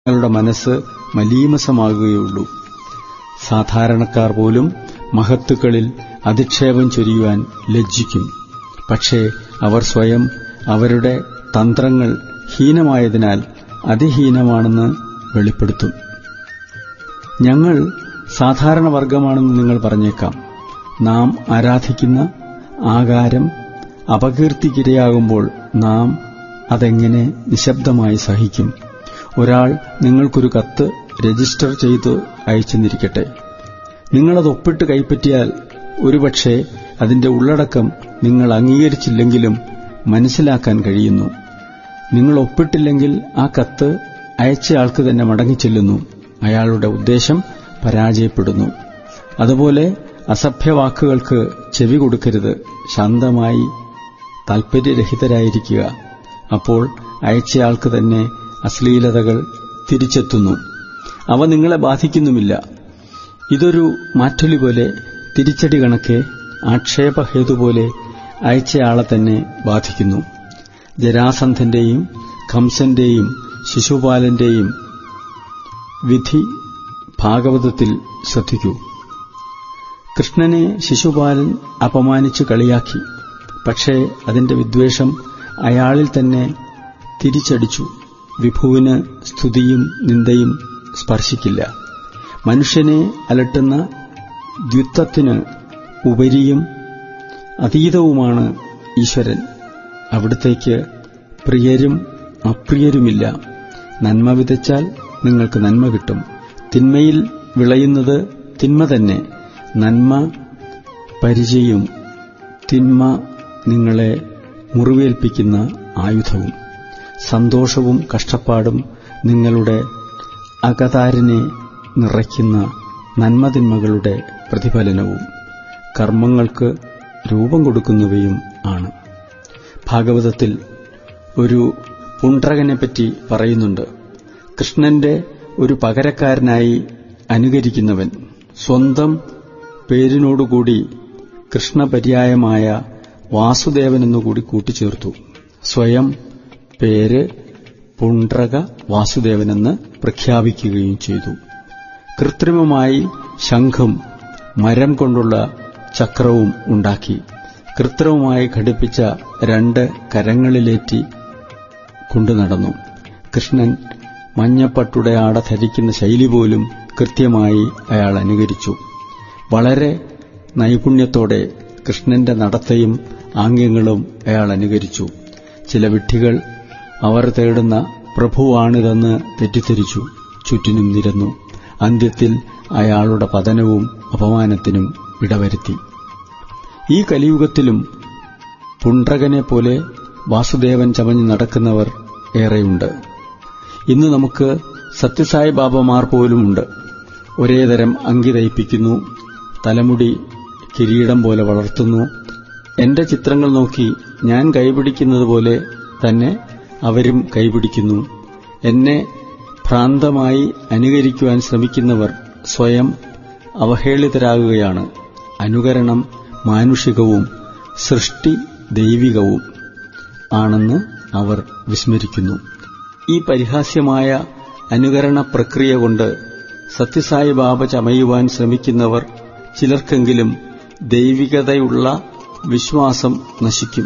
നിങ്ങളുടെ മനസ്സ് മലീമസമാകുകയുള്ളൂ സാധാരണക്കാർ പോലും മഹത്തുക്കളിൽ അധിക്ഷേപം ചൊരിയുവാൻ ലജ്ജിക്കും പക്ഷേ അവർ സ്വയം അവരുടെ തന്ത്രങ്ങൾ ഹീനമായതിനാൽ അതിഹീനമാണെന്ന് വെളിപ്പെടുത്തും ഞങ്ങൾ സാധാരണ വർഗമാണെന്ന് നിങ്ങൾ പറഞ്ഞേക്കാം നാം ആരാധിക്കുന്ന ആകാരം അപകീർത്തിക്കിരയാകുമ്പോൾ നാം അതെങ്ങനെ നിശബ്ദമായി സഹിക്കും ഒരാൾ നിങ്ങൾക്കൊരു കത്ത് രജിസ്റ്റർ ചെയ്ത് അയച്ചെന്നിരിക്കട്ടെ നിങ്ങളത് ഒപ്പിട്ട് കൈപ്പറ്റിയാൽ ഒരുപക്ഷെ അതിന്റെ ഉള്ളടക്കം നിങ്ങൾ അംഗീകരിച്ചില്ലെങ്കിലും മനസ്സിലാക്കാൻ കഴിയുന്നു നിങ്ങൾ ഒപ്പിട്ടില്ലെങ്കിൽ ആ കത്ത് അയച്ചയാൾക്ക് തന്നെ മടങ്ങിച്ചെല്ലുന്നു അയാളുടെ ഉദ്ദേശം പരാജയപ്പെടുന്നു അതുപോലെ അസഭ്യവാക്കുകൾക്ക് ചെവി കൊടുക്കരുത് ശാന്തമായി താൽപര്യരഹിതരായിരിക്കുക അപ്പോൾ അയച്ചയാൾക്ക് തന്നെ അശ്ലീലതകൾ തിരിച്ചെത്തുന്നു അവ നിങ്ങളെ ബാധിക്കുന്നുമില്ല ഇതൊരു മാറ്റൊലി പോലെ തിരിച്ചടി കണക്കെ ആക്ഷേപഹേതു പോലെ അയച്ചയാളെ തന്നെ ബാധിക്കുന്നു ജരാസന്ധന്റെയും കംസന്റെയും ശിശുപാലന്റെയും വിധി ഭാഗവതത്തിൽ ശ്രദ്ധിക്കൂ കൃഷ്ണനെ ശിശുപാലൻ അപമാനിച്ചു കളിയാക്കി പക്ഷേ അതിന്റെ വിദ്വേഷം അയാളിൽ തന്നെ തിരിച്ചടിച്ചു വിഭുവിന് സ്തുതിയും നിന്ദയും സ്പർശിക്കില്ല മനുഷ്യനെ അലട്ടുന്ന ദ്വിത്വത്തിന് ഉപരിയും അതീതവുമാണ് ഈശ്വരൻ അവിടത്തേക്ക് പ്രിയരും അപ്രിയരുമില്ല നന്മ വിതച്ചാൽ നിങ്ങൾക്ക് നന്മ കിട്ടും തിന്മയിൽ വിളയുന്നത് തിന്മ തന്നെ നന്മ പരിചയം തിന്മ നിങ്ങളെ മുറിവേൽപ്പിക്കുന്ന ആയുധവും സന്തോഷവും കഷ്ടപ്പാടും നിങ്ങളുടെ അകതാരിനെ നിറയ്ക്കുന്ന നന്മതിന്മകളുടെ പ്രതിഫലനവും കർമ്മങ്ങൾക്ക് രൂപം കൊടുക്കുന്നവയും ആണ് ഭാഗവതത്തിൽ ഒരു പുണ്ട്രകനെപ്പറ്റി പറയുന്നുണ്ട് കൃഷ്ണന്റെ ഒരു പകരക്കാരനായി അനുകരിക്കുന്നവൻ സ്വന്തം പേരിനോടുകൂടി കൃഷ്ണപര്യായമായ വാസുദേവനെന്നുകൂടി കൂട്ടിച്ചേർത്തു സ്വയം പേര് പുണ്ട്രക വാസുദേവനെന്ന് പ്രഖ്യാപിക്കുകയും ചെയ്തു കൃത്രിമമായി ശംഖും മരം കൊണ്ടുള്ള ചക്രവും ഉണ്ടാക്കി കൃത്രിമമായി ഘടിപ്പിച്ച രണ്ട് കരങ്ങളിലേറ്റി കൊണ്ടു നടന്നു കൃഷ്ണൻ മഞ്ഞപ്പട്ടുടെ ആട ധരിക്കുന്ന ശൈലി പോലും കൃത്യമായി അയാൾ അനുകരിച്ചു വളരെ നൈപുണ്യത്തോടെ കൃഷ്ണന്റെ നടത്തയും ആംഗ്യങ്ങളും അയാൾ അനുകരിച്ചു ചില വിഡ്ഢികൾ അവർ തേടുന്ന പ്രഭുവാണിതെന്ന് തെറ്റിദ്ധരിച്ചു ചുറ്റിനും നിരന്നു അന്ത്യത്തിൽ അയാളുടെ പതനവും അപമാനത്തിനും ഇടവരുത്തി ഈ കലിയുഗത്തിലും പുണ്ട്രകനെ പോലെ വാസുദേവൻ ചമഞ്ഞു നടക്കുന്നവർ ഏറെയുണ്ട് ഇന്ന് നമുക്ക് സത്യസായി ബാബമാർ പോലുമുണ്ട് ഒരേതരം അങ്കി തയ്പ്പിക്കുന്നു തലമുടി കിരീടം പോലെ വളർത്തുന്നു എന്റെ ചിത്രങ്ങൾ നോക്കി ഞാൻ കൈപിടിക്കുന്നത് പോലെ തന്നെ അവരും കൈപിടിക്കുന്നു എന്നെ ഭ്രാന്തമായി അനുകരിക്കുവാൻ ശ്രമിക്കുന്നവർ സ്വയം അവഹേളിതരാകുകയാണ് അനുകരണം മാനുഷികവും സൃഷ്ടി ദൈവികവും ആണെന്ന് അവർ വിസ്മരിക്കുന്നു ഈ പരിഹാസ്യമായ അനുകരണ പ്രക്രിയ കൊണ്ട് സത്യസായി ബാബ ചമയുവാൻ ശ്രമിക്കുന്നവർ ചിലർക്കെങ്കിലും ദൈവികതയുള്ള വിശ്വാസം നശിക്കും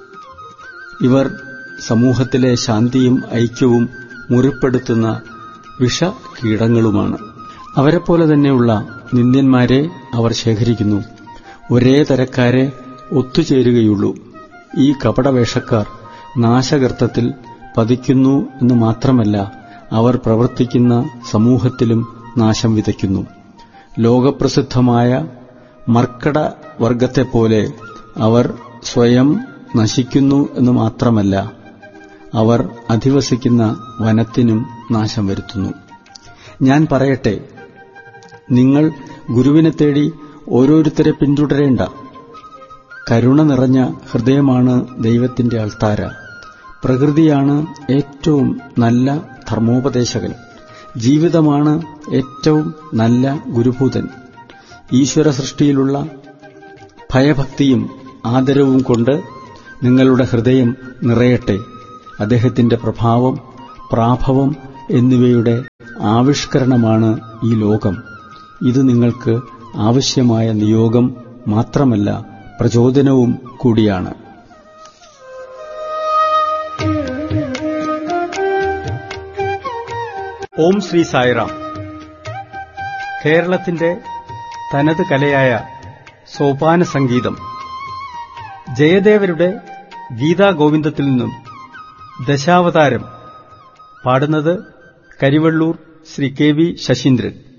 ഇവർ സമൂഹത്തിലെ ശാന്തിയും ഐക്യവും മുറിപ്പെടുത്തുന്ന വിഷകീടങ്ങളുമാണ് അവരെപ്പോലെ തന്നെയുള്ള നിന്ദ്യന്മാരെ അവർ ശേഖരിക്കുന്നു ഒരേ തരക്കാരെ ഒത്തുചേരുകയുള്ളൂ ഈ കപടവേഷക്കാർ നാശകർത്തത്തിൽ പതിക്കുന്നു എന്ന് മാത്രമല്ല അവർ പ്രവർത്തിക്കുന്ന സമൂഹത്തിലും നാശം വിതയ്ക്കുന്നു ലോകപ്രസിദ്ധമായ മർക്കട വർഗത്തെപ്പോലെ അവർ സ്വയം നശിക്കുന്നു എന്ന് മാത്രമല്ല അവർ അധിവസിക്കുന്ന വനത്തിനും നാശം വരുത്തുന്നു ഞാൻ പറയട്ടെ നിങ്ങൾ ഗുരുവിനെ തേടി ഓരോരുത്തരെ പിന്തുടരേണ്ട കരുണ നിറഞ്ഞ ഹൃദയമാണ് ദൈവത്തിന്റെ അൾത്താര പ്രകൃതിയാണ് ഏറ്റവും നല്ല ധർമ്മോപദേശകൻ ജീവിതമാണ് ഏറ്റവും നല്ല ഗുരുഭൂതൻ ഈശ്വര സൃഷ്ടിയിലുള്ള ഭയഭക്തിയും ആദരവും കൊണ്ട് നിങ്ങളുടെ ഹൃദയം നിറയട്ടെ അദ്ദേഹത്തിന്റെ പ്രഭാവം പ്രാഭവം എന്നിവയുടെ ആവിഷ്കരണമാണ് ഈ ലോകം ഇത് നിങ്ങൾക്ക് ആവശ്യമായ നിയോഗം മാത്രമല്ല പ്രചോദനവും കൂടിയാണ് ഓം ശ്രീ സായിറാം കേരളത്തിന്റെ തനത് കലയായ സോപാന സംഗീതം ജയദേവരുടെ ഗീതാഗോവിന്ദത്തിൽ നിന്നും ദശാവതാരം പാടുന്നത് കരിവള്ളൂർ ശ്രീ കെ വി ശശീന്ദ്രൻ